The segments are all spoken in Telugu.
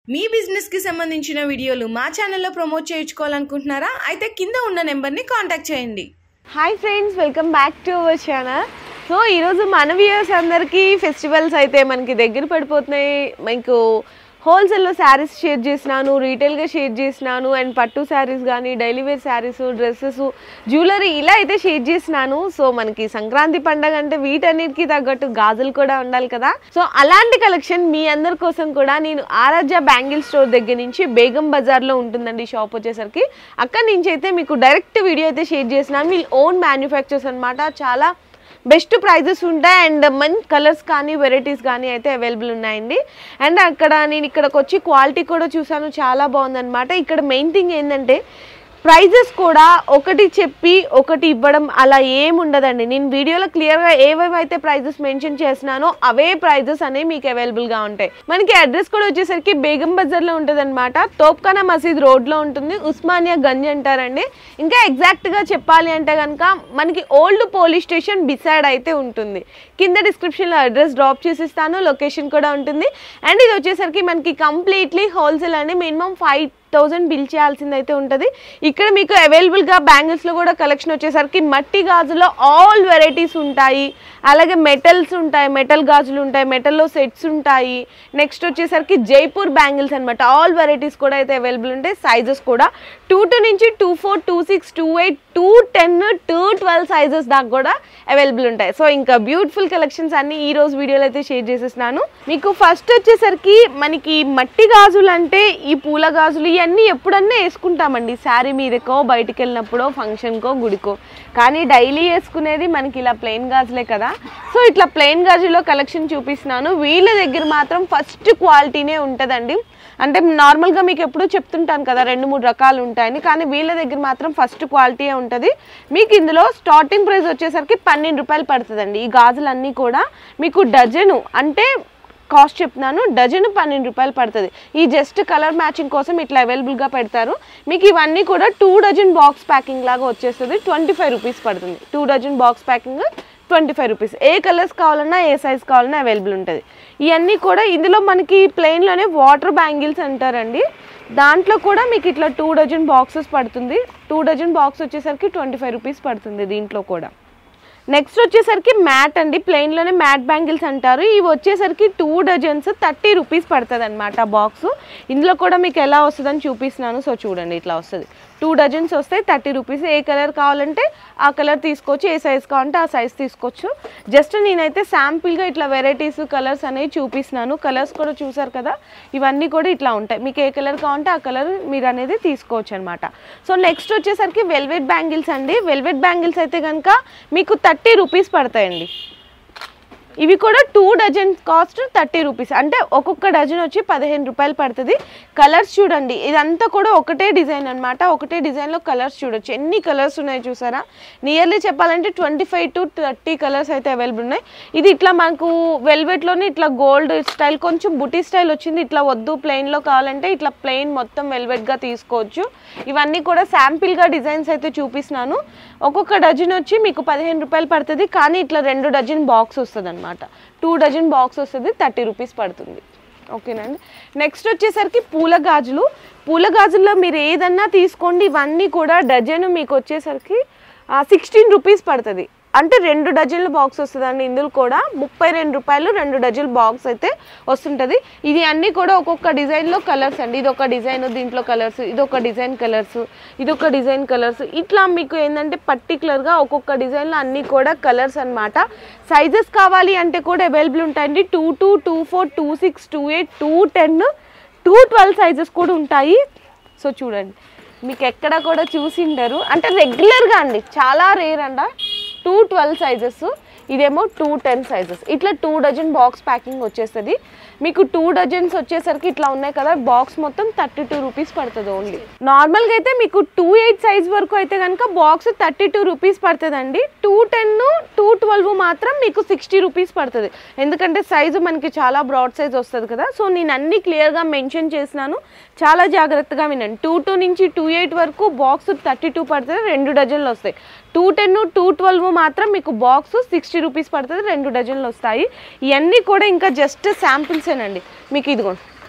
మీ బిజినెస్ కి సంబంధించిన వీడియోలు మా ఛానల్లో ప్రమోట్ చేయించుకోవాలనుకుంటున్నారా అయితే కింద ఉన్న నెంబర్ని కాంటాక్ట్ చేయండి hi friends welcome back to our channel so ఈరోజు మన వ్యూయర్స్ అందరికీ ఫెస్టివల్స్ అయితే మనకి దగ్గర పడిపోతున్నాయి మీకు హోల్సేల్లో శారీస్ షేర్ చేసినాను రీటైల్గా షేర్ చేసినాను అండ్ పట్టు శారీస్ కానీ daily wear saris dresses jewellery ఇలా అయితే షేర్ చేసినాను సో మనకి సంక్రాంతి పండగ అంటే వీటన్నిటికీ తగ్గట్టు గాజులు కూడా ఉండాలి కదా సో అలాంటి కలెక్షన్ మీ అందరి కోసం కూడా నేను ఆరాధ్య బ్యాంగిల్ స్టోర్ దగ్గర నుంచి బేగం బజార్లో ఉంటుందండి షాప్ వచ్చేసరికి అక్కడి నుంచి అయితే మీకు డైరెక్ట్ వీడియో అయితే షేర్ చేసినాను వీళ్ళు ఓన్ మ్యానుఫ్యాక్చర్స్ అనమాట చాలా బెస్ట్ ప్రైజెస్ ఉంటాయి అండ్ మంచి కలర్స్ కానీ వెరైటీస్ కానీ అయితే అవైలబుల్ ఉన్నాయండి అండ్ అక్కడ నేను ఇక్కడికి వచ్చి క్వాలిటీ కూడా చూసాను చాలా బాగుందన్నమాట ఇక్కడ మెయిన్ థింగ్ ఏంటంటే ప్రైజెస్ కూడా ఒకటి చెప్పి ఒకటి ఇవ్వడం అలా ఏం ఉండదండి నేను వీడియోలో క్లియర్గా ఏవేవైతే ప్రైజెస్ మెన్షన్ చేసినానో అవే ప్రైజెస్ అనేవి మీకు అవైలబుల్గా ఉంటాయి మనకి అడ్రస్ కూడా వచ్చేసరికి బేగం బజార్లో ఉంటుంది అనమాట తోప్ఖానా మసీద్ రోడ్లో ఉంటుంది ఉస్మానియా గంజ్ అంటారండి ఇంకా ఎగ్జాక్ట్గా చెప్పాలి అంటే కనుక మనకి ఓల్డ్ పోలీస్ స్టేషన్ బిసైడ్ అయితే ఉంటుంది కింద డిస్క్రిప్షన్లో అడ్రస్ డ్రాప్ చేసిస్తాను లొకేషన్ కూడా ఉంటుంది అండ్ ఇది వచ్చేసరికి మనకి కంప్లీట్లీ హోల్సేల్ అండి మినిమం ఫైవ్ థౌజండ్ బిల్ చేయాల్సింది అయితే ఉంటుంది ఇక్కడ మీకు అవైలబుల్గా బ్యాంగిల్స్లో కూడా కలెక్షన్ వచ్చేసరికి మట్టి గాజులో ఆల్ వెరైటీస్ ఉంటాయి అలాగే మెటల్స్ ఉంటాయి మెటల్ గాజులు ఉంటాయి మెటల్లో సెట్స్ ఉంటాయి నెక్స్ట్ వచ్చేసరికి జైపూర్ బ్యాంగిల్స్ అనమాట ఆల్ వెరైటీస్ కూడా అయితే అవైలబుల్ ఉంటాయి సైజెస్ కూడా టూ టూ నుంచి two four two six two eight two ten two twelve sizes దాకా కూడా అవైలబుల్ ఉంటాయి సో ఇంకా బ్యూటిఫుల్ కలెక్షన్స్ అన్ని ఈ రోజు వీడియోలో అయితే షేర్ చేసేసినాను మీకు ఫస్ట్ వచ్చేసరికి మనకి మట్టి గాజులు అంటే ఈ పూల గాజులు ఇవన్నీ ఎప్పుడన్నా వేసుకుంటామండి శారీ మీదకో బయటికి వెళ్ళినప్పుడో ఫంక్షన్కో గుడికో కానీ డైలీ వేసుకునేది మనకి ఇలా ప్లెయిన్ గాజులే కదా సో ఇట్లా ప్లెయిన్ గాజులో కలెక్షన్ చూపిస్తున్నాను వీళ్ళ దగ్గర మాత్రం ఫస్ట్ క్వాలిటీనే ఉంటుందండి అంటే నార్మల్గా మీకు ఎప్పుడూ చెప్తుంటాను కదా రెండు మూడు రకాలు ఉంటాయని కానీ వీళ్ళ దగ్గర మాత్రం ఫస్ట్ క్వాలిటీ ఉంటుంది మీకు ఇందులో స్టార్టింగ్ ప్రైస్ వచ్చేసరికి పన్నెండు రూపాయలు పడుతుందండి ఈ గాజులన్నీ కూడా మీకు డజను అంటే కాస్ట్ చెప్తున్నాను డజన్ పన్నెండు రూపాయలు పడుతుంది ఈ జస్ట్ కలర్ మ్యాచింగ్ కోసం ఇట్లా అవైలబుల్గా పెడతారు మీకు ఇవన్నీ కూడా టూ డజన్ బాక్స్ ప్యాకింగ్ లాగా వచ్చేస్తుంది ట్వంటీ ఫైవ్ రూపీస్ పడుతుంది two dozen box packing twenty five rupees ఏ కలర్స్ కావాలన్నా ఏ సైజ్ కావాలన్నా అవైలబుల్ ఉంటుంది ఇవన్నీ కూడా ఇందులో మనకి ప్లెయిన్లోనే వాటర్ బ్యాంగిల్స్ అంటారండి దాంట్లో కూడా మీకు ఇట్లా టూ డజన్ బాక్సెస్ పడుతుంది టూ డజన్ బాక్స్ వచ్చేసరికి ట్వంటీ ఫైవ్ రూపీస్ పడుతుంది దీంట్లో కూడా నెక్స్ట్ వచ్చేసరికి మ్యాట్ అండి ప్లెయిన్లోనే మ్యాట్ బ్యాంగిల్స్ అంటారు ఇవి వచ్చేసరికి టూ డజన్స్ థర్టీ రూపీస్ పడుతుంది అనమాట బాక్స్ ఇందులో కూడా మీకు ఎలా వస్తుందని చూపిస్తున్నాను సో చూడండి ఇట్లా వస్తుంది టూ డజన్స్ వస్తాయి థర్టీ రూపీస్ ఏ కలర్ కావాలంటే ఆ కలర్ తీసుకోవచ్చు ఏ సైజ్ కావాలంటే ఆ సైజ్ తీసుకోవచ్చు జస్ట్ నేనైతే శాంపిల్గా ఇట్లా వెరైటీస్ కలర్స్ అనేవి చూపిస్తున్నాను కలర్స్ కూడా చూసారు కదా ఇవన్నీ కూడా ఇట్లా ఉంటాయి మీకు ఏ కలర్ కావాలంటే ఆ కలర్ మీరు అనేది తీసుకోవచ్చు అనమాట సో నెక్స్ట్ వచ్చేసరికి వెల్వెట్ బ్యాంగిల్స్ అండి వెల్వెట్ బ్యాంగిల్స్ అయితే కనుక మీకు థర్టీ రూపీస్ పడతాయండి ఇవి కూడా two dozen cost thirty rupees అంటే ఒక్కొక్క డజన్ వచ్చి పదిహేను రూపాయలు పడుతుంది కలర్స్ చూడండి ఇదంతా కూడా ఒకటే డిజైన్ అనమాట ఒకటే డిజైన్లో కలర్స్ చూడొచ్చు ఎన్ని కలర్స్ ఉన్నాయి చూసారా నియర్లీ చెప్పాలంటే twenty five to thirty colours అయితే అవైలబుల్ ఉన్నాయి ఇది ఇట్లా మనకు వెల్వెట్లోనే ఇట్లా గోల్డ్ స్టైల్ కొంచెం బుటీ స్టైల్ వచ్చింది ఇట్లా వద్దు ప్లెయిన్లో కావాలంటే ఇట్లా ప్లెయిన్ మొత్తం వెల్వెట్గా తీసుకోవచ్చు ఇవన్నీ కూడా శాంపిల్గా డిజైన్స్ అయితే చూపిస్తున్నాను ఒక్కొక్క డజన్ వచ్చి మీకు పదిహేను రూపాయలు పడుతుంది కానీ ఇట్లా రెండు డజన్ బాక్స్ వస్తుంది అనమాట టూ డజన్ బాక్స్ వస్తుంది థర్టీ రూపీస్ పడుతుంది ఓకేనండి నెక్స్ట్ వచ్చేసరికి పూల గాజులు పూల గాజుల్లో మీరు ఏదన్నా తీసుకోండి ఇవన్నీ కూడా డజన్ మీకు వచ్చేసరికి సిక్స్టీన్ రూపీస్ పడుతుంది అంటే రెండు డజన్ల బాక్స్ వస్తుందండి ఇందులో కూడా ముప్పై రెండు రూపాయలు రెండు డజన్ బాక్స్ అయితే వస్తుంటుంది ఇది అన్నీ కూడా ఒక్కొక్క డిజైన్లో కలర్స్ అండి ఇది ఒక డిజైన్ దీంట్లో కలర్స్ ఇది ఒక డిజైన్ కలర్స్ ఇది ఒక డిజైన్ కలర్స్ ఇట్లా మీకు ఏంటంటే పర్టికులర్గా ఒక్కొక్క డిజైన్లో అన్నీ కూడా కలర్స్ అనమాట సైజెస్ కావాలి అంటే కూడా అవైలబుల్ ఉంటాయండి two two two four two six two eight two ten two twelve sizes కూడా ఉంటాయి సో చూడండి మీకు ఎక్కడ కూడా చూసిండరు అంటే రెగ్యులర్గా అండి చాలా రేర్ అండ టూ ట్వెల్వ్ సైజెస్ ఇదేమో టూ టెన్ సైజెస్ ఇట్లా టూ డజన్ బాక్స్ ప్యాకింగ్ వచ్చేస్తుంది మీకు టూ డజన్స్ వచ్చేసరికి ఇట్లా ఉన్నాయి కదా బాక్స్ మొత్తం థర్టీ టూ రూపీస్ పడుతుంది ఓన్లీ నార్మల్గా అయితే మీకు టూ ఎయిట్ సైజ్ వరకు అయితే కనుక బాక్స్ థర్టీ టూ రూపీస్ పడుతుందండి టూ టెన్ టూ ట్వెల్వ్ మాత్రం మీకు సిక్స్టీ రూపీస్ పడుతుంది ఎందుకంటే సైజు మనకి చాలా బ్రాడ్ సైజ్ వస్తుంది కదా సో నేను అన్ని క్లియర్గా మెన్షన్ చేసినాను చాలా జాగ్రత్తగా వినండి టూ టూ నుంచి టూ ఎయిట్ వరకు బాక్స్ థర్టీ టూ పడుతుంది రెండు డజన్లు వస్తాయి టూ టెన్ టూ ట్వెల్వ్ మాత్రం మీకు బాక్స్ సిక్స్టీ రూపీస్ పడుతుంది రెండు డజన్లు వస్తాయి ఇవన్నీ కూడా ఇంకా జస్ట్ శాంపిల్సేనండి మీకు ఇదిగోండి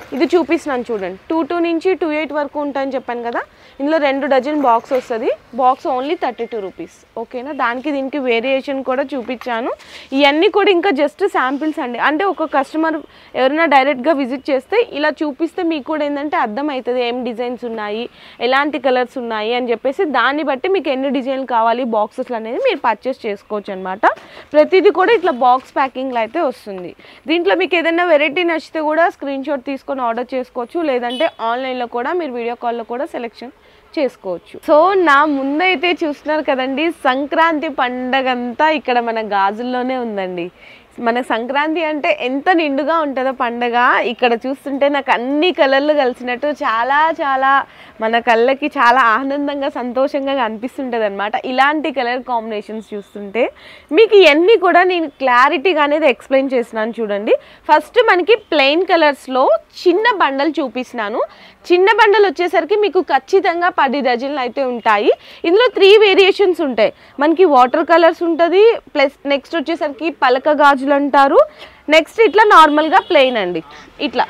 ఇది చూపిస్తున్నాను చూడండి టూ టూ నుంచి టూ ఎయిట్ వరకు ఉంటాయని చెప్పాను కదా ఇందులో రెండు డజన్ బాక్స్ వస్తుంది box only thirty two rupees ఓకేనా దానికి దీనికి వేరియేషన్ కూడా చూపించాను ఇవన్నీ కూడా ఇంకా జస్ట్ శాంపిల్స్ అండి అంటే ఒక కస్టమర్ ఎవరైనా డైరెక్ట్గా విజిట్ చేస్తే ఇలా చూపిస్తే మీకు కూడా ఏంటంటే అర్థమవుతుంది ఏం డిజైన్స్ ఉన్నాయి ఎలాంటి కలర్స్ ఉన్నాయి అని చెప్పేసి దాన్ని బట్టి మీకు ఎన్ని డిజైన్లు కావాలి బాక్సెస్ అనేది మీరు పర్చేస్ చేసుకోవచ్చు అనమాట ప్రతిదీ కూడా ఇట్లా బాక్స్ ప్యాకింగ్లో అయితే వస్తుంది దీంట్లో మీకు ఏదైనా వెరైటీ నచ్చితే కూడా స్క్రీన్ షాట్ తీసుకొని ఆర్డర్ చేసుకోవచ్చు లేదంటే ఆన్లైన్లో కూడా మీరు వీడియో కాల్లో కూడా సెలెక్షన్ చేసుకోవచ్చు సో నా ముందైతే చూస్తున్నారు కదండి సంక్రాంతి పండగ అంతా ఇక్కడ మన గాజుల్లోనే ఉందండి మన సంక్రాంతి అంటే ఎంత నిండుగా ఉంటుందో పండగ ఇక్కడ చూస్తుంటే నాకు అన్ని కలర్లు కలిసినట్టు చాలా చాలా మన కళ్ళకి చాలా ఆనందంగా సంతోషంగా అనిపిస్తుంటుంది అనమాట ఇలాంటి కలర్ కాంబినేషన్స్ చూస్తుంటే మీకు ఇవన్నీ కూడా నేను క్లారిటీగా అనేది ఎక్స్ప్లెయిన్ చేసినాను చూడండి ఫస్ట్ మనకి ప్లెయిన్ కలర్స్లో చిన్న బండలు చూపిస్తున్నాను చిన్న బండలు వచ్చేసరికి మీకు ఖచ్చితంగా పది డజన్లు అయితే ఉంటాయి ఇందులో త్రీ వేరియేషన్స్ ఉంటాయి మనకి వాటర్ కలర్స్ ఉంటుంది ప్లస్ నెక్స్ట్ వచ్చేసరికి పలక గాజులు అంటారు నెక్స్ట్ ఇట్లా నార్మల్గా ప్లెయిన్ అండి ఇట్లా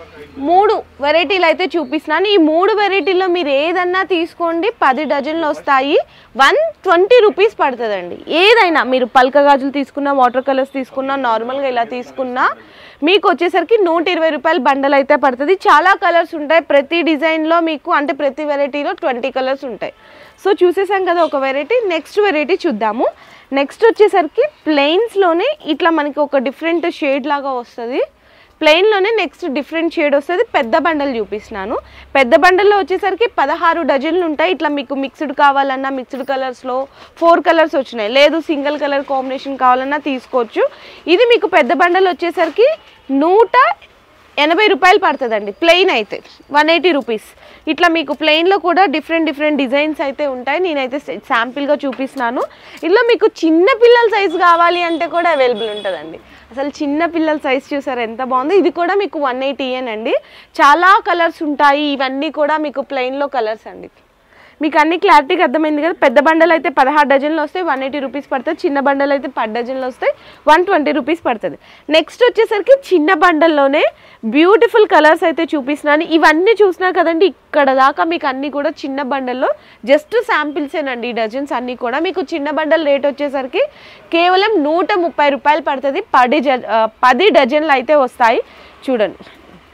మూడు వెరైటీలు అయితే చూపిస్తున్నాను ఈ మూడు వెరైటీలో మీరు ఏదన్నా తీసుకోండి పది డజన్లు వస్తాయి వన్ ట్వంటీ రూపీస్ పడుతుందండి ఏదైనా మీరు పల్క గాజులు తీసుకున్నా వాటర్ కలర్స్ తీసుకున్నా నార్మల్గా ఇలా తీసుకున్నా మీకు వచ్చేసరికి నూట ఇరవై రూపాయల బండల్ అయితే పడుతుంది చాలా కలర్స్ ఉంటాయి ప్రతి డిజైన్లో మీకు అంటే ప్రతి వెరైటీలో ట్వంటీ కలర్స్ ఉంటాయి సో చూసేసాం కదా ఒక వెరైటీ నెక్స్ట్ వెరైటీ చూద్దాము నెక్స్ట్ వచ్చేసరికి ప్లెయిన్స్లోనే ఇట్లా మనకి ఒక డిఫరెంట్ షేడ్ లాగా వస్తుంది ప్లెయిన్లోనే నెక్స్ట్ డిఫరెంట్ షేడ్ వస్తుంది పెద్ద బండలు చూపిస్తున్నాను పెద్ద బండల్లో వచ్చేసరికి పదహారు డజన్లు ఉంటాయి ఇట్లా మీకు మిక్స్డ్ కావాలన్నా మిక్స్డ్ కలర్స్లో ఫోర్ కలర్స్ వచ్చినాయి లేదు సింగిల్ కలర్ కాంబినేషన్ కావాలన్నా తీసుకోవచ్చు ఇది మీకు పెద్ద బండలు వచ్చేసరికి నూట ఎనభై రూపాయలు పడుతుందండి ప్లెయిన్ అయితే వన్ ఎయిటీ రూపీస్ ఇట్లా మీకు ప్లెయిన్లో కూడా డిఫరెంట్ డిఫరెంట్ డిజైన్స్ అయితే ఉంటాయి నేనైతే శాంపిల్గా చూపిస్తున్నాను ఇందులో మీకు చిన్న పిల్లల సైజు కావాలి అంటే కూడా అవైలబుల్ ఉంటుందండి అసలు చిన్న పిల్లల సైజ్ చూసారు ఎంత బాగుందో ఇది కూడా మీకు వన్ ఎయిటీయేనండి చాలా కలర్స్ ఉంటాయి ఇవన్నీ కూడా మీకు ప్లెయిన్లో కలర్స్ అండి మీకు అన్ని క్లారిటీగా అర్థమైంది కదా పెద్ద బండలు అయితే పదహారు డజన్లు వస్తాయి వన్ ఎయిటీ రూపీస్ పడుతుంది చిన్న బండలు అయితే పది డజన్లు వస్తాయి వన్ ట్వంటీ రూపీస్ పడుతుంది నెక్స్ట్ వచ్చేసరికి చిన్న బండల్లోనే బ్యూటిఫుల్ కలర్స్ అయితే చూపిస్తున్నాను ఇవన్నీ చూసినా కదండి ఇక్కడ దాకా మీకు అన్ని కూడా చిన్న బండల్లో జస్ట్ శాంపిల్సేనండి ఈ డజన్స్ అన్నీ కూడా మీకు చిన్న బండల్ రేట్ వచ్చేసరికి కేవలం నూట ముప్పై రూపాయలు పడుతుంది పది జ ఆ, పది డజన్లు అయితే వస్తాయి చూడండి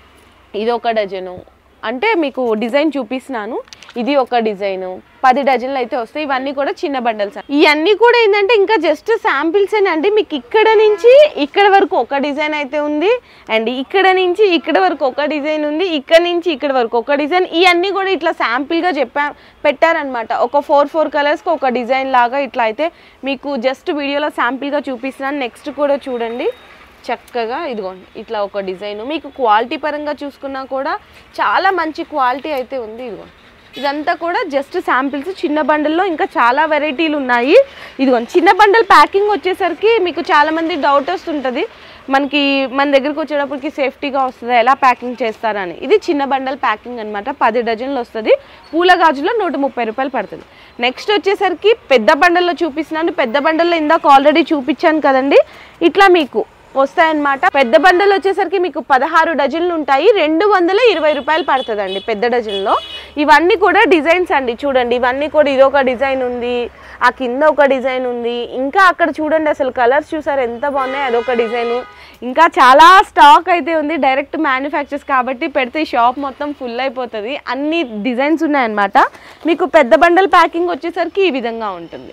ఇది ఒక డజను అంటే మీకు డిజైన్ చూపిస్తున్నాను ఇది ఒక డిజైన్ పది డజన్లు అయితే వస్తాయి ఇవన్నీ కూడా చిన్న బండల్స్ ఇవన్నీ కూడా ఏంటంటే ఇంకా జస్ట్ శాంపిల్స్ అండి మీకు ఇక్కడ నుంచి ఇక్కడ వరకు ఒక డిజైన్ అయితే ఉంది అండ్ ఇక్కడ నుంచి ఇక్కడ వరకు ఒక డిజైన్ ఉంది ఇక్కడ నుంచి ఇక్కడ వరకు ఒక డిజైన్ ఇవన్నీ కూడా ఇట్లా శాంపిల్గా చెప్పా పెట్టారనమాట ఒక ఫోర్ ఫోర్ కలర్స్కి ఒక డిజైన్ లాగా ఇట్లా అయితే మీకు జస్ట్ వీడియోలో శాంపిల్గా చూపిస్తున్నాను నెక్స్ట్ కూడా చూడండి చక్కగా ఇదిగోండి ఇట్లా ఒక డిజైన్ మీకు క్వాలిటీ పరంగా చూసుకున్నా కూడా చాలా మంచి క్వాలిటీ అయితే ఉంది ఇదిగోండి ఇదంతా కూడా జస్ట్ శాంపిల్స్ చిన్న బండల్లో ఇంకా చాలా వెరైటీలు ఉన్నాయి ఇదిగోండి చిన్న బండల్ ప్యాకింగ్ వచ్చేసరికి మీకు చాలా మంది డౌట్ వస్తుంటుంది మనకి మన దగ్గరికి వచ్చేటప్పటికి సేఫ్టీగా వస్తుంది ఎలా ప్యాకింగ్ చేస్తారని ఇది చిన్న బండల్ ప్యాకింగ్ అనమాట పది డజన్లు వస్తుంది పూల గాజులో నూట ముప్పై రూపాయలు పడుతుంది నెక్స్ట్ వచ్చేసరికి పెద్ద బండల్లో చూపిస్తున్నాను పెద్ద బండల్లో ఇందాక ఆల్రెడీ చూపించాను కదండి ఇట్లా మీకు వస్తాయన్నమాట పెద్ద బండలు వచ్చేసరికి మీకు పదహారు డజన్లు ఉంటాయి రెండు వందల ఇరవై రూపాయలు పడుతుందండి పెద్ద డజన్లో ఇవన్నీ కూడా డిజైన్స్ అండి చూడండి ఇవన్నీ కూడా ఇదొక డిజైన్ ఉంది ఆ కింద ఒక డిజైన్ ఉంది ఇంకా అక్కడ చూడండి అసలు కలర్స్ చూసారు ఎంత బాగున్నాయి అదొక డిజైన్ ఇంకా చాలా స్టాక్ అయితే ఉంది డైరెక్ట్ మ్యానుఫ్యాక్చర్స్ కాబట్టి పెడితే ఈ షాప్ మొత్తం ఫుల్ అయిపోతుంది అన్ని డిజైన్స్ ఉన్నాయన్నమాట మీకు పెద్ద బండల్ ప్యాకింగ్ వచ్చేసరికి ఈ విధంగా ఉంటుంది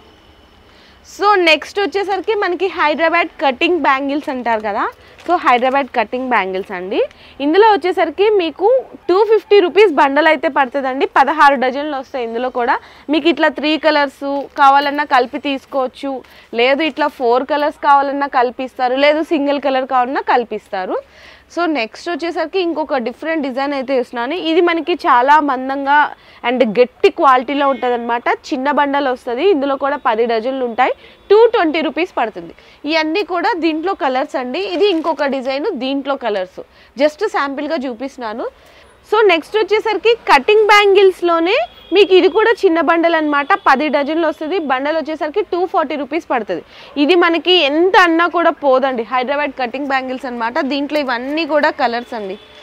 సో నెక్స్ట్ వచ్చేసరికి మనకి హైదరాబాద్ కటింగ్ బ్యాంగిల్స్ అంటారు కదా సో హైదరాబాద్ కటింగ్ బ్యాంగిల్స్ అండి ఇందులో వచ్చేసరికి మీకు టూ ఫిఫ్టీ రూపీస్ బండల్ అయితే పడుతుందండి పదహారు డజన్లు వస్తాయి ఇందులో కూడా మీకు ఇట్లా త్రీ కలర్స్ కావాలన్నా కలిపి తీసుకోవచ్చు లేదు ఇట్లా ఫోర్ కలర్స్ కావాలన్నా కల్పిస్తారు లేదు సింగిల్ కలర్ కావాలన్నా కల్పిస్తారు సో నెక్స్ట్ వచ్చేసరికి ఇంకొక డిఫరెంట్ డిజైన్ అయితే ఇస్తున్నాను ఇది మనకి చాలా మందంగా అండ్ గట్టి క్వాలిటీలో ఉంటుంది అనమాట చిన్న బండలు వస్తుంది ఇందులో కూడా పది డజన్లు ఉంటాయి టూ ట్వంటీ రూపీస్ పడుతుంది ఇవన్నీ కూడా దీంట్లో కలర్స్ అండి ఇది ఇంకొక డిజైన్ దీంట్లో కలర్స్ జస్ట్ శాంపిల్గా చూపిస్తున్నాను సో నెక్స్ట్ వచ్చేసరికి కటింగ్ బ్యాంగిల్స్లోనే మీకు ఇది కూడా చిన్న బండల్ అనమాట పది డజన్లు వస్తుంది బండల్ వచ్చేసరికి టూ ఫార్టీ రూపీస్ పడుతుంది ఇది మనకి ఎంత అన్నా కూడా పోదండి హైదరాబాద్ కటింగ్ బ్యాంగిల్స్ అనమాట దీంట్లో ఇవన్నీ కూడా కలర్స్ అండి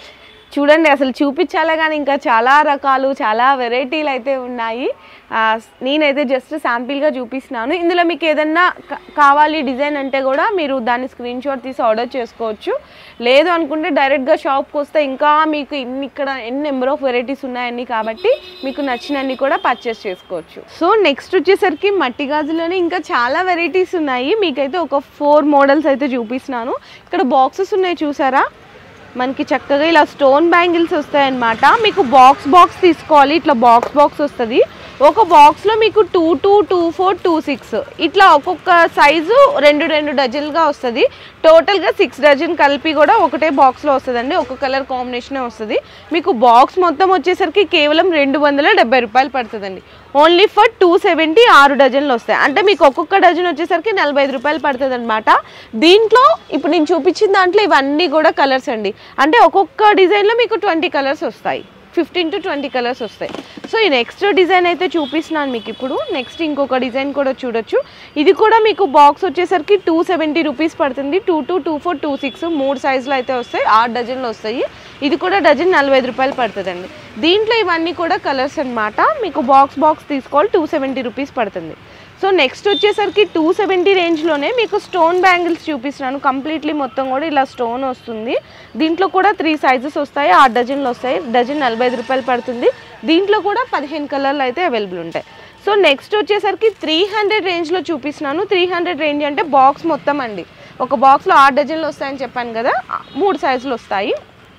చూడండి అసలు చూపించాలా కానీ ఇంకా చాలా రకాలు చాలా వెరైటీలు అయితే ఉన్నాయి ఆ, నేనైతే జస్ట్ శాంపిల్గా చూపిస్తున్నాను ఇందులో మీకు ఏదన్నా కా- కావాలి డిజైన్ అంటే కూడా మీరు దాన్ని స్క్రీన్ షాట్ తీసి ఆర్డర్ చేసుకోవచ్చు లేదు అనుకుంటే డైరెక్ట్గా షాప్కి వస్తే ఇంకా మీకు ఇన్ని ఇక్కడ ఎన్ని నెంబర్ ఆఫ్ వెరైటీస్ ఉన్నాయని కాబట్టి మీకు నచ్చినన్ని కూడా పర్చేస్ చేసుకోవచ్చు సో నెక్స్ట్ వచ్చేసరికి మట్టి గాజులోనే ఇంకా చాలా వెరైటీస్ ఉన్నాయి మీకైతే ఒక ఫోర్ మోడల్స్ అయితే చూపిస్తున్నాను ఇక్కడ బాక్సెస్ ఉన్నాయి చూసారా మనకి చక్కగా ఇలా స్టోన్ బ్యాంగిల్స్ వస్తాయన్నమాట మీకు బాక్స్ బాక్స్ తీసుకోవాలి ఇట్లా బాక్స్ బాక్స్ వస్తుంది ఒక బాక్స్లో మీకు two two two four two six ఇట్లా ఒక్కొక్క సైజు రెండు రెండు డజన్గా వస్తుంది టోటల్గా సిక్స్ డజన్ కలిపి కూడా ఒకటే బాక్స్లో వస్తుందండి ఒక కలర్ కాంబినేషనే వస్తుంది మీకు బాక్స్ మొత్తం వచ్చేసరికి కేవలం రెండు వందల డెబ్బై రూపాయలు పడుతుందండి ఓన్లీ ఫర్ టూ సెవెంటీ ఆరు డజన్లు వస్తాయి అంటే మీకు ఒక్కొక్క డజన్ వచ్చేసరికి నలభై ఐదు రూపాయలు పడుతుంది అనమాట దీంట్లో ఇప్పుడు నేను చూపించిన దాంట్లో ఇవన్నీ కూడా కలర్స్ అండి అంటే ఒక్కొక్క డిజైన్లో మీకు ట్వంటీ కలర్స్ వస్తాయి ఫిఫ్టీన్ టు ట్వంటీ కలర్స్ వస్తాయి సో ఈ నెక్స్ట్ డిజైన్ అయితే చూపిస్తున్నాను మీకు ఇప్పుడు నెక్స్ట్ ఇంకొక డిజైన్ కూడా చూడొచ్చు ఇది కూడా మీకు బాక్స్ వచ్చేసరికి టూ సెవెంటీ రూపీస్ పడుతుంది two two two four two six మూడు సైజులు అయితే వస్తాయి ఆరు డజన్లు వస్తాయి ఇది కూడా డజన్ నలభై ఐదు రూపాయలు పడుతుందండి దీంట్లో ఇవన్నీ కూడా కలర్స్ అన్నమాట మీకు బాక్స్ బాక్స్ తీసుకోవాలి టూ సెవెంటీ రూపీస్ పడుతుంది సో నెక్స్ట్ వచ్చేసరికి టూ సెవెంటీ రేంజ్లోనే మీకు స్టోన్ బ్యాంగిల్స్ చూపిస్తున్నాను కంప్లీట్లీ మొత్తం కూడా ఇలా స్టోన్ వస్తుంది దీంట్లో కూడా త్రీ సైజెస్ వస్తాయి ఆరు డజన్లు వస్తాయి డజన్ నలభై ఐదు రూపాయలు పడుతుంది దీంట్లో కూడా పదిహేను కలర్లు అయితే అవైలబుల్ ఉంటాయి సో నెక్స్ట్ వచ్చేసరికి త్రీ హండ్రెడ్ రేంజ్లో చూపిస్తున్నాను త్రీ హండ్రెడ్ రేంజ్ అంటే బాక్స్ మొత్తం అండి ఒక బాక్స్లో ఆరు డజన్లు వస్తాయని చెప్పాను కదా ఆ, మూడు సైజులు వస్తాయి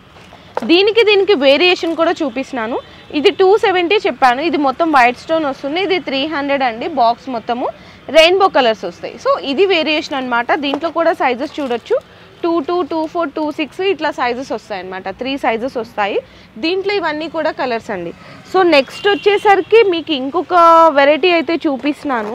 దీనికి దీనికి వేరియేషన్ కూడా చూపిస్తున్నాను ఇది టూ సెవెంటీ చెప్పాను ఇది మొత్తం వైట్ స్టోన్ వస్తుంది ఇది త్రీ హండ్రెడ్ అండి బాక్స్ మొత్తము రెయిన్బో కలర్స్ వస్తాయి సో ఇది వేరియేషన్ అన్నమాట దీంట్లో కూడా సైజెస్ చూడొచ్చు two two two four two six ఇట్లా సైజెస్ వస్తాయి అనమాట త్రీ సైజెస్ వస్తాయి దీంట్లో ఇవన్నీ కూడా కలర్స్ అండి సో నెక్స్ట్ వచ్చేసరికి మీకు ఇంకొక వెరైటీ అయితే చూపిస్తున్నాను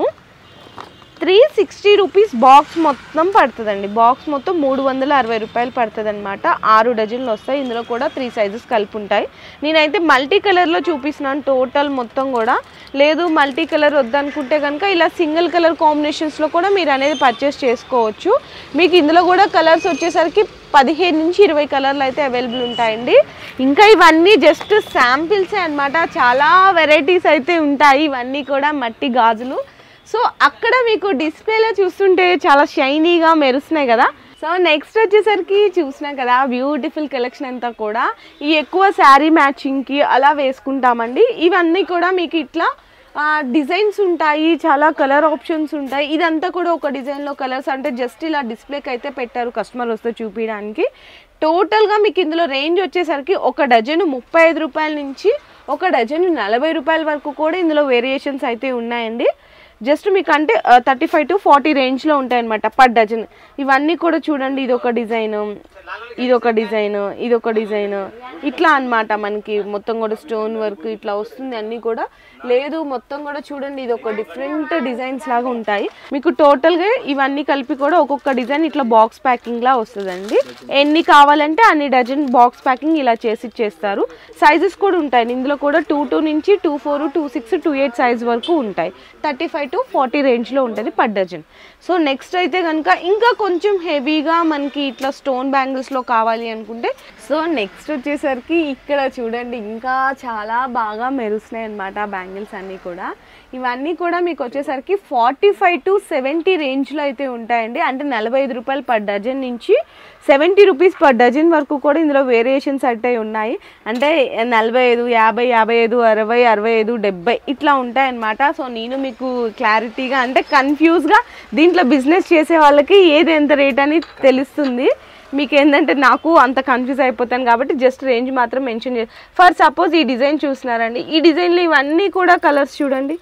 త్రీ సిక్స్టీ రూపీస్ బాక్స్ మొత్తం పడుతుందండి బాక్స్ మొత్తం మూడు వందల అరవై రూపాయలు పడుతుంది అనమాట ఆరు డజన్లు వస్తాయి ఇందులో కూడా త్రీ సైజెస్ కలిపి ఉంటాయి నేనైతే మల్టీ కలర్లో చూపిస్తున్నాను టోటల్ మొత్తం కూడా లేదు మల్టీ కలర్ వద్దనుకుంటే కనుక ఇలా సింగిల్ కలర్ కాంబినేషన్స్లో కూడా మీరు అనేది పర్చేస్ చేసుకోవచ్చు మీకు ఇందులో కూడా కలర్స్ వచ్చేసరికి పదిహేను నుంచి ఇరవై కలర్లు అయితే అవైలబుల్ ఉంటాయండి ఇంకా ఇవన్నీ జస్ట్ శాంపిల్సే అన్నమాట చాలా వెరైటీస్ అయితే ఉంటాయి ఇవన్నీ కూడా మట్టి గాజులు సో అక్కడ మీకు డిస్ప్లేలో చూస్తుంటే చాలా షైనీగా మెరుస్తున్నాయి కదా సో నెక్స్ట్ వచ్చేసరికి చూసినాం కదా బ్యూటిఫుల్ కలెక్షన్ అంతా కూడా ఈ ఎక్కువ శారీ మ్యాచింగ్కి అలా వేసుకుంటామండి ఇవన్నీ కూడా మీకు ఇట్లా డిజైన్స్ ఉంటాయి చాలా కలర్ ఆప్షన్స్ ఉంటాయి ఇదంతా కూడా ఒక డిజైన్లో కలర్స్ అంటే జస్ట్ ఇలా డిస్ప్లేకి అయితే పెట్టారు కస్టమర్ వస్తే చూపించడానికి టోటల్గా మీకు ఇందులో రేంజ్ వచ్చేసరికి ఒక డజన్ ముప్పై ఐదు రూపాయల నుంచి ఒక డజన్ నలభై రూపాయల వరకు కూడా ఇందులో వేరియేషన్స్ అయితే ఉన్నాయండి జస్ట్ మీకు అంటే థర్టీ ఫైవ్ టు ఫార్టీ రేంజ్లో ఉంటాయి అనమాట పర్ డజన్ ఇవన్నీ కూడా చూడండి ఇది ఒక డిజైన్ ఇది ఒక డిజైన్ ఇది ఒక డిజైన్ ఇట్లా అన్నమాట మనకి మొత్తం కూడా స్టోన్ వర్క్ ఇట్లా వస్తుంది అన్నీ కూడా లేదు మొత్తం కూడా చూడండి ఇది ఒక డిఫరెంట్ డిజైన్స్ లాగా ఉంటాయి మీకు టోటల్గా ఇవన్నీ కలిపి కూడా ఒక్కొక్క డిజైన్ ఇట్లా బాక్స్ ప్యాకింగ్ లా వస్తుందండి ఎన్ని కావాలంటే అన్ని డజన్ బాక్స్ ప్యాకింగ్ ఇలా చేసి ఇచ్చేస్తారు సైజెస్ కూడా ఉంటాయి ఇందులో కూడా టూ టూ నుంచి two four two six two eight size వరకు ఉంటాయి థర్టీ ఫైవ్ టు ఫార్టీ రేంజ్లో ఉంటుంది పర్ డజన్ సో నెక్స్ట్ అయితే కనుక ఇంకా కొంచెం హెవీగా మనకి ఇట్లా స్టోన్ బ్యాంగిల్స్లో కావాలి అనుకుంటే సో నెక్స్ట్ వచ్చేసరికి ఇక్కడ చూడండి ఇంకా చాలా బాగా మెరుస్తున్నాయి అనమాట బ్యాంగిల్స్ అన్నీ కూడా ఇవన్నీ కూడా మీకు వచ్చేసరికి ఫార్టీ ఫైవ్ టు సెవెంటీ రేంజ్లో అయితే ఉంటాయండి అంటే నలభై ఐదు రూపాయలు పర్ డజన్ నుంచి సెవెంటీ రూపీస్ పర్ డజన్ వరకు కూడా ఇందులో వేరియేషన్స్ అయితే ఉన్నాయి అంటే నలభై ఐదు యాభై యాభై ఐదు అరవై అరవై ఐదు డెబ్బై ఇట్లా ఉంటాయన్నమాట సో నేను మీకు క్లారిటీగా అంటే కన్ఫ్యూజ్గా దీంట్లో బిజినెస్ చేసే వాళ్ళకి ఏది ఎంత రేట్ అని తెలుస్తుంది మీకు ఏంటంటే నాకు అంత కన్ఫ్యూజ్ అయిపోతాను కాబట్టి జస్ట్ రేంజ్ మాత్రం మెన్షన్ చే ఫర్ సపోజ్ ఈ డిజైన్ చూసినారండి ఈ డిజైన్లో ఇవన్నీ కూడా కలర్స్ చూడండి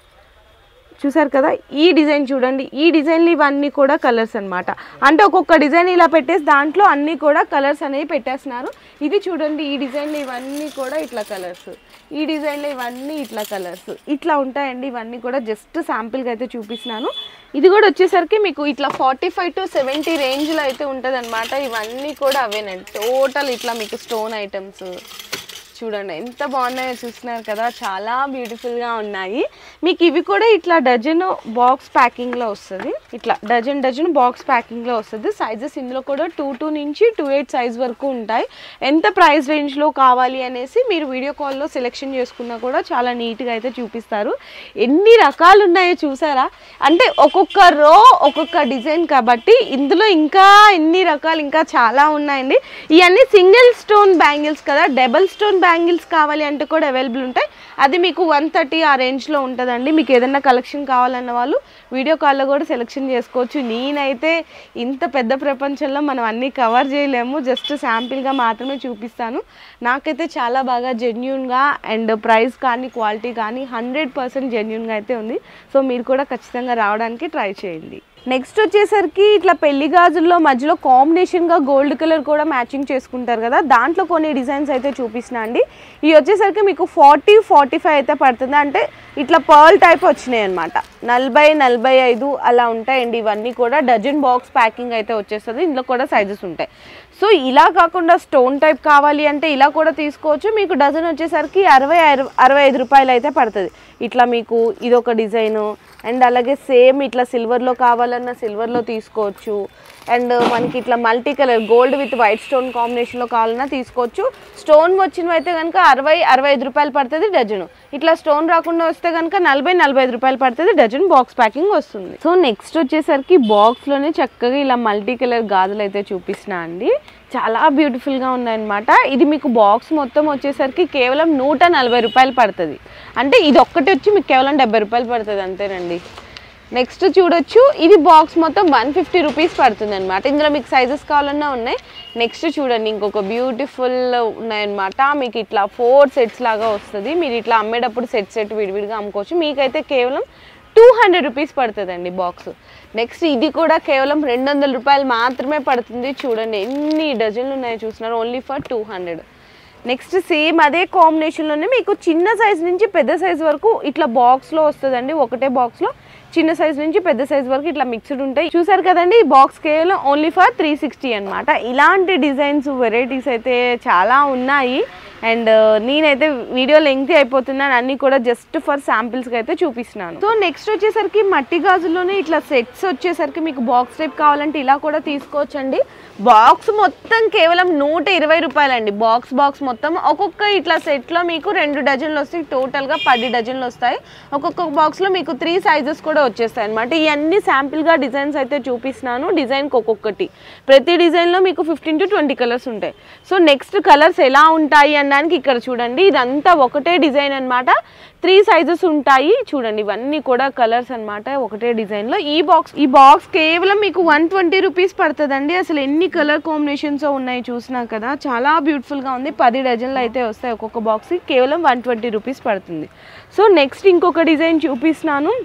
చూసారు కదా ఈ డిజైన్ చూడండి ఈ డిజైన్లు ఇవన్నీ కూడా కలర్స్ అన్నమాట అంటే ఒక్కొక్క డిజైన్ ఇలా పెట్టేసి దాంట్లో అన్నీ కూడా కలర్స్ అనేవి పెట్టేస్తున్నారు ఇది చూడండి ఈ డిజైన్లు ఇవన్నీ కూడా ఇట్లా కలర్స్ ఈ డిజైన్లో ఇవన్నీ ఇట్లా కలర్స్ ఇట్లా ఉంటాయండి ఇవన్నీ కూడా జస్ట్ శాంపిల్గా అయితే చూపిస్తున్నాను ఇది కూడా వచ్చేసరికి మీకు ఇట్లా ఫార్టీ ఫైవ్ టు సెవెంటీ రేంజ్లో అయితే ఉంటుంది ఇవన్నీ కూడా అవేనండి టోటల్ ఇట్లా మీకు స్టోన్ ఐటమ్స్ చూడండి ఎంత బాగున్నాయో చూస్తున్నారు కదా చాలా బ్యూటిఫుల్గా ఉన్నాయి మీకు ఇవి కూడా ఇట్లా డజన్ బాక్స్ ప్యాకింగ్లో వస్తుంది ఇట్లా డజన్ డజన్ బాక్స్ ప్యాకింగ్లో వస్తుంది సైజెస్ ఇందులో కూడా టూ టూ నుంచి టూ ఎయిట్ సైజ్ వరకు ఉంటాయి ఎంత ప్రైస్ రేంజ్లో కావాలి అనేసి మీరు వీడియో కాల్లో సెలెక్షన్ చేసుకున్నా కూడా చాలా నీట్గా అయితే చూపిస్తారు ఎన్ని రకాలు ఉన్నాయో చూసారా అంటే ఒక్కొక్క రో ఒక్కొక్క డిజైన్ కాబట్టి ఇందులో ఇంకా ఎన్ని రకాలు ఇంకా చాలా ఉన్నాయండి ఇవన్నీ సింగిల్ స్టోన్ బ్యాంగిల్స్ కదా డబల్ స్టోన్ బ్యాంగిల్స్ కావాలి అంటే కూడా అవైలబుల్ ఉంటాయి అది మీకు వన్ థర్టీ ఆ రేంజ్లో ఉంటుందండి మీకు ఏదైనా కలెక్షన్ కావాలన్న వాళ్ళు వీడియో కాల్లో కూడా సెలెక్షన్ చేసుకోవచ్చు నేనైతే ఇంత పెద్ద ప్రపంచంలో మనం అన్నీ కవర్ చేయలేము జస్ట్ శాంపిల్గా మాత్రమే చూపిస్తాను నాకైతే చాలా బాగా జెన్యున్గా అండ్ ప్రైస్ కానీ క్వాలిటీ కానీ హండ్రెడ్ పర్సెంట్ జెన్యున్గా అయితే ఉంది సో మీరు కూడా ఖచ్చితంగా రావడానికి ట్రై చేయండి నెక్స్ట్ వచ్చేసరికి ఇట్లా పెళ్లి గాజుల్లో మధ్యలో కాంబినేషన్గా గోల్డ్ కలర్ కూడా మ్యాచింగ్ చేసుకుంటారు కదా దాంట్లో కొన్ని డిజైన్స్ అయితే చూపిస్తున్నా అండి ఇవి వచ్చేసరికి మీకు ఫార్టీ ఫార్టీ ఫైవ్ అయితే పడుతుంది అంటే ఇట్లా పర్ల్ టైప్ వచ్చినాయి అనమాట నలభై నలభై ఐదు అలా ఉంటాయండి ఇవన్నీ కూడా డజన్ బాక్స్ ప్యాకింగ్ అయితే వచ్చేస్తుంది ఇందులో కూడా సైజెస్ ఉంటాయి సో ఇలా కాకుండా స్టోన్ టైప్ కావాలి అంటే ఇలా కూడా తీసుకోవచ్చు మీకు డజన్ వచ్చేసరికి అరవై అరవై అరవై ఐదు రూపాయలు అయితే పడుతుంది ఇట్లా మీకు ఇదొక డిజైను అండ్ అలాగే సేమ్ ఇట్లా సిల్వర్లో కావాలన్నా సిల్వర్లో తీసుకోవచ్చు అండ్ మనకి ఇట్లా multi colour gold with white stone కాంబినేషన్లో కావాలన్నా తీసుకోవచ్చు స్టోన్ వచ్చినవి అయితే కనుక అరవై అరవై ఐదు రూపాయలు పడుతుంది డజను ఇట్లా స్టోన్ రాకుండా వస్తే కనుక నలభై నలభై ఐదు రూపాయలు పడుతుంది డజన్ బాక్స్ ప్యాకింగ్ వస్తుంది సో నెక్స్ట్ వచ్చేసరికి బాక్స్లోనే చక్కగా ఇలా మల్టీ కలర్ గాజులు అయితే చూపిస్తున్నా అండి చాలా బ్యూటిఫుల్గా ఉన్నాయన్నమాట ఇది మీకు బాక్స్ మొత్తం వచ్చేసరికి కేవలం నూట నలభై రూపాయలు పడుతుంది అంటే ఇది ఒక్కటి వచ్చి మీకు కేవలం డెబ్బై రూపాయలు పడుతుంది అంతేనండి నెక్స్ట్ చూడొచ్చు ఇది బాక్స్ మొత్తం వన్ ఫిఫ్టీ రూపీస్ పడుతుంది అనమాట ఇందులో మీకు సైజెస్ కావాలన్నా ఉన్నాయి నెక్స్ట్ చూడండి ఇంకొక బ్యూటిఫుల్ ఉన్నాయన్నమాట మీకు ఇట్లా ఫోర్ సెట్స్ లాగా వస్తుంది మీరు ఇట్లా అమ్మేటప్పుడు సెట్ సెట్ విడివిడిగా అమ్ముకోవచ్చు మీకైతే కేవలం టూ హండ్రెడ్ రూపీస్ పడుతుందండి బాక్స్ నెక్స్ట్ ఇది కూడా కేవలం రెండు వందల రూపాయలు మాత్రమే పడుతుంది చూడండి ఎన్ని డజన్లు ఉన్నాయో చూస్తున్నారు only for two hundred next same అదే కాంబినేషన్లోనే మీకు చిన్న సైజ్ నుంచి పెద్ద సైజ్ వరకు ఇట్లా బాక్స్లో వస్తుందండి ఒకటే బాక్స్లో చిన్న సైజ్ నుంచి పెద్ద సైజ్ వరకు ఇట్లా మిక్స్డ్ ఉంటాయి చూసారు కదండి ఈ బాక్స్ కేవలం ఓన్లీ ఫర్ త్రీ సిక్స్టీ అనమాట ఇలాంటి డిజైన్స్ వెరైటీస్ అయితే చాలా ఉన్నాయి అండ్ నేనైతే వీడియో లెంగ్త్ అయిపోతున్నాను అన్ని కూడా జస్ట్ ఫర్ శాంపిల్స్కి అయితే చూపిస్తున్నాను సో నెక్స్ట్ వచ్చేసరికి మట్టి గాజుల్లోనే ఇట్లా సెట్స్ వచ్చేసరికి మీకు బాక్స్ టైప్ కావాలంటే ఇలా కూడా తీసుకోవచ్చండి బాక్స్ మొత్తం కేవలం నూట ఇరవై రూపాయలండి బాక్స్ బాక్స్ మొత్తం ఒక్కొక్క ఇట్లా సెట్లో మీకు రెండు డజన్లు వస్తాయి టోటల్గా పది డజన్లు వస్తాయి ఒక్కొక్క బాక్స్లో మీకు త్రీ సైజెస్ కూడా వచ్చేస్తాయి అనమాట ఇవన్నీ శాంపిల్గా డిజైన్స్ అయితే చూపిస్తున్నాను డిజైన్కి ఒక్కొక్కటి ప్రతి డిజైన్లో మీకు ఫిఫ్టీన్ టు ట్వంటీ కలర్స్ ఉంటాయి సో నెక్స్ట్ కలర్స్ ఎలా ఉంటాయి అనడానికి ఇక్కడ చూడండి ఇదంతా ఒకటే డిజైన్ అన్నమాట త్రీ సైజెస్ ఉంటాయి చూడండి ఇవన్నీ కూడా కలర్స్ అన్నమాట ఒకటే డిజైన్లో ఈ బాక్స్ ఈ బాక్స్ కేవలం మీకు వన్ ట్వంటీ రూపీస్ పడుతుందండి అసలు ఎన్ని కలర్ కాంబినేషన్స్ ఉన్నాయి చూసినా కదా చాలా బ్యూటిఫుల్గా ఉంది పది డజన్లు అయితే వస్తాయి ఒక్కొక్క బాక్స్ కేవలం వన్ ట్వంటీ రూపీస్ పడుతుంది సో నెక్స్ట్ ఇంకొక డిజైన్ చూపిస్తున్నాను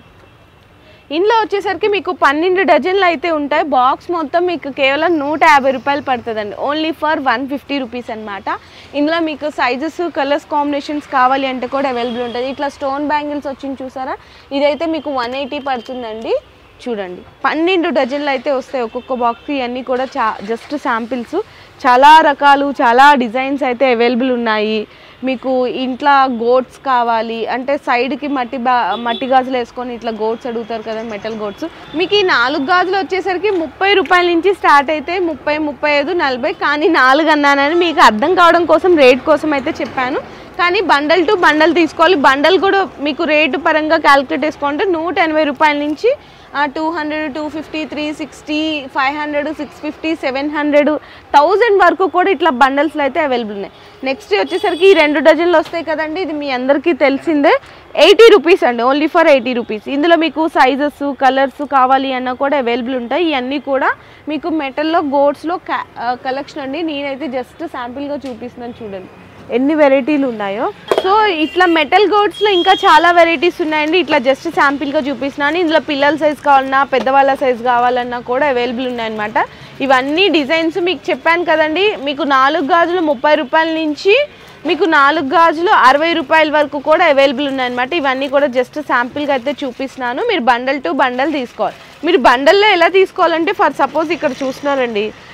ఇందులో వచ్చేసరికి మీకు పన్నెండు డజన్లు అయితే ఉంటాయి బాక్స్ మొత్తం మీకు కేవలం నూట యాభై రూపాయలు పడుతుందండి only for one fifty rupees అనమాట ఇందులో మీకు సైజెస్ కలర్స్ కాంబినేషన్స్ కావాలి అంటే కూడా అవైలబుల్ ఉంటుంది ఇట్లా స్టోన్ బ్యాంగిల్స్ వచ్చింది చూసారా ఇదైతే మీకు వన్ ఎయిటీ పడుతుందండి చూడండి పన్నెండు డజన్లు అయితే వస్తాయి ఒక్కొక్క బాక్స్ ఇవన్నీ కూడా చా జస్ట్ శాంపిల్స్ చాలా రకాలు చాలా డిజైన్స్ అయితే అవైలబుల్ ఉన్నాయి మీకు ఇంట్లో గోట్స్ కావాలి అంటే సైడ్కి మట్టి బా మట్టి గాజులు వేసుకొని ఇట్లా గోట్స్ అడుగుతారు కదా మెటల్ గోట్స్ మీకు ఈ నాలుగు గాజులు వచ్చేసరికి ముప్పై రూపాయల నుంచి స్టార్ట్ అయితే ముప్పై ముప్పై ఐదు నలభై కానీ నాలుగు అన్నానని మీకు అర్థం కావడం కోసం రేట్ కోసం అయితే చెప్పాను కానీ బండల్ టు బండల్ తీసుకోవాలి బండల్ కూడా మీకు రేటు పరంగా క్యాలిక్యులేట్ చేసుకుంటే నూట ఎనభై రూపాయల నుంచి two hundred two fifty three sixty five hundred six fifty seven hundred thousand వరకు కూడా ఇట్లా బండల్స్లో అయితే అవైలబుల్ ఉన్నాయి నెక్స్ట్ వచ్చేసరికి ఈ రెండు డజన్లు వస్తాయి కదండి ఇది మీ అందరికీ తెలిసిందే ఎయిటీ రూపీస్ అండి ఓన్లీ ఫర్ ఎయిటీ రూపీస్ ఇందులో మీకు సైజెస్ కలర్స్ కావాలి అన్న కూడా అవైలబుల్ ఉంటాయి ఇవన్నీ కూడా మీకు మెటల్లో గోడ్స్లో కలెక్షన్ అండి నేనైతే జస్ట్ శాంపిల్గా చూపిస్తున్నాను చూడండి ఎన్ని వెరైటీలు ఉన్నాయో సో ఇట్లా మెటల్ గోడ్స్లో ఇంకా చాలా వెరైటీస్ ఉన్నాయండి ఇట్లా జస్ట్ శాంపిల్గా చూపిస్తున్నాను ఇందులో పిల్లల సైజ్ కావాలన్నా పెద్దవాళ్ళ సైజ్ కావాలన్నా కూడా అవైలబుల్ ఉన్నాయన్నమాట ఇవన్నీ డిజైన్స్ మీకు చెప్పాను కదండి మీకు నాలుగు గాజులు ముప్పై రూపాయల నుంచి మీకు నాలుగు గాజులు అరవై రూపాయల వరకు కూడా అవైలబుల్ ఉన్నాయన్నమాట ఇవన్నీ కూడా జస్ట్ శాంపిల్గా అయితే చూపిస్తున్నాను మీరు బండల్ టు బండల్ తీసుకోవాలి మీరు బండల్లో ఎలా తీసుకోవాలంటే ఫర్ సపోజ్ ఇక్కడ చూస్తున్నారండి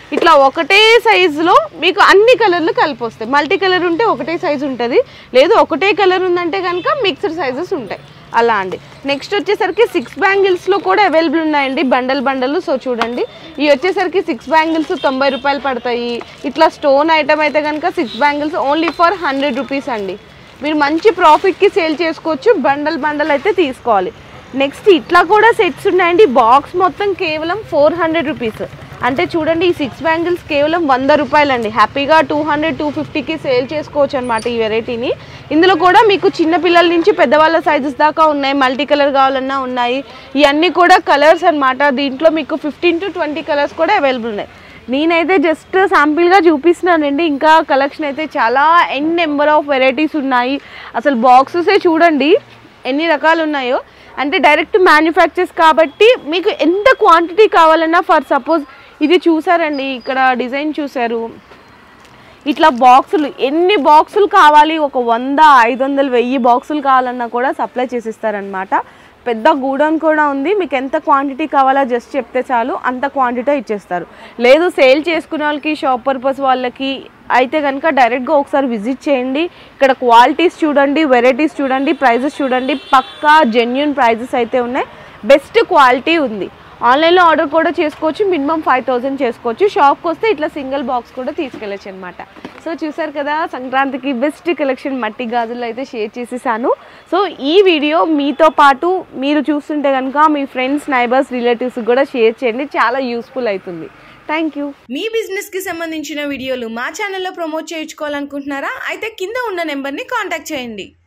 ఇట్లా ఒకటే సైజులో మీకు అన్ని కలర్లు కలిపి వస్తాయి మల్టీ కలర్ ఉంటే ఒకటే సైజు ఉంటుంది లేదు ఒకటే కలర్ ఉందంటే కనుక మిక్స్డ్ సైజెస్ ఉంటాయి అలా అండి నెక్స్ట్ వచ్చేసరికి సిక్స్ బ్యాంగిల్స్లో కూడా అవైలబుల్ ఉన్నాయండి బండల్ బండల్ సో చూడండి ఇవి వచ్చేసరికి సిక్స్ బ్యాంగిల్స్ తొంభై రూపాయలు పడతాయి ఇట్లా స్టోన్ ఐటమ్ అయితే కనుక six bangles only for hundred rupees అండి మీరు మంచి ప్రాఫిట్కి సేల్ చేసుకోవచ్చు బండల్ బండల్ అయితే తీసుకోవాలి నెక్స్ట్ ఇట్లా కూడా సెట్స్ ఉన్నాయండి బాక్స్ మొత్తం కేవలం ఫోర్ హండ్రెడ్ రూపీస్ అంటే చూడండి ఈ సిక్స్ బ్యాంగిల్స్ కేవలం వంద రూపాయలండి హ్యాపీగా టూ హండ్రెడ్ టూ ఫిఫ్టీకి సేల్ చేసుకోవచ్చు అనమాట ఈ వెరైటీని ఇందులో కూడా మీకు చిన్న పిల్లల నుంచి పెద్దవాళ్ళ సైజెస్ దాకా ఉన్నాయి మల్టీ కలర్ కావాలన్నా ఉన్నాయి ఇవన్నీ కూడా కలర్స్ అన్నమాట దీంట్లో మీకు ఫిఫ్టీన్ టు ట్వంటీ కలర్స్ కూడా అవైలబుల్ ఉన్నాయి నేనైతే జస్ట్ శాంపిల్గా చూపిస్తున్నానండి ఇంకా కలెక్షన్ అయితే చాలా ఎన్ నెంబర్ ఆఫ్ వెరైటీస్ ఉన్నాయి అసలు బాక్సెసే చూడండి ఎన్ని రకాలు ఉన్నాయో అంటే డైరెక్ట్ మ్యానుఫ్యాక్చర్స్ కాబట్టి మీకు ఎంత క్వాంటిటీ కావాలన్నా ఫర్ సపోజ్ ఇది చూసారండి ఇక్కడ డిజైన్ చూసారు ఇట్లా బాక్సులు ఎన్ని బాక్సులు కావాలి ఒక వంద ఐదు వందలు వెయ్యి బాక్సులు కావాలన్నా కూడా సప్లై చేసిస్తారనమాట పెద్ద గూడౌన్ కూడా ఉంది మీకు ఎంత క్వాంటిటీ కావాలో జస్ట్ చెప్తే చాలు అంత క్వాంటిటీ ఇచ్చేస్తారు లేదు సేల్ చేసుకునే వాళ్ళకి షాప్ పర్పస్ వాళ్ళకి అయితే కనుక డైరెక్ట్గా ఒకసారి విజిట్ చేయండి ఇక్కడ క్వాలిటీస్ చూడండి వెరైటీస్ చూడండి ప్రైజెస్ చూడండి పక్కా జెన్యున్ ప్రైజెస్ అయితే ఉన్నాయి బెస్ట్ క్వాలిటీ ఉంది ఆన్లైన్లో ఆర్డర్ కూడా చేసుకోవచ్చు మినిమం ఫైవ్ థౌసండ్ చేసుకోవచ్చు షాప్కి వస్తే ఇట్లా సింగిల్ బాక్స్ కూడా తీసుకెళ్ళచ్చు అనమాట సో చూసారు కదా సంక్రాంతికి బెస్ట్ కలెక్షన్ మట్టి గాజులు అయితే షేర్ చేసేసాను సో ఈ వీడియో మీతో పాటు మీరు చూస్తుంటే కనుక మీ ఫ్రెండ్స్ నైబర్స్ రిలేటివ్స్ కూడా షేర్ చేయండి చాలా యూస్ఫుల్ అవుతుంది థ్యాంక్ యూ మీ బిజినెస్ కి సంబంధించిన వీడియోలు మా ఛానల్లో ప్రమోట్ చేయించుకోవాలనుకుంటున్నారా అయితే కింద ఉన్న నెంబర్ని కాంటాక్ట్ చేయండి